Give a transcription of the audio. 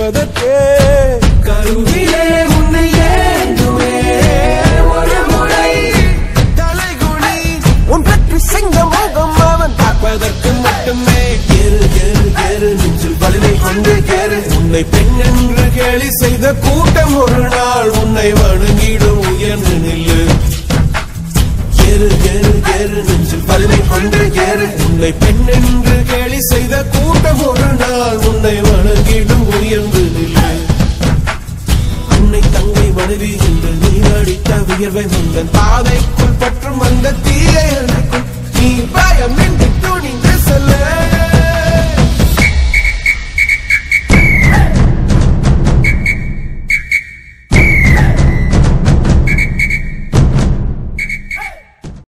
கேட்பதற்கே கருவிலே உன்னை ஏந்துவே ஒரு முறை தலைகுனி உன் வெற்றி சிங்க முகம் அவன் பார்ப்பதற்கு மட்டுமே கேரு கேரு கேரு நெஞ்சில் வலிமை கொண்டு கேரு உன்னை பெண் என்று கேலி செய்த கூட்டம் ஒரு நாள் உன்னை வணங்கிடும் உயர்ந்து நில்லு கேரு கேரு கேரு நெஞ்சில் வலிமை கொண்டு கேரு உன்னை பெண் என்று கேலி செய்த கூட்டம் ஒரு நாள் உன்னை வணங்கிடும் உயர்ந்து நில்லு அன்னை தங்கை மனைவி என்று நீ அடித்த வியர்வை முந்தன் பாதைக்குள் பற்றும் அந்த தீயை அணைக்கும் நீ பயமின்றி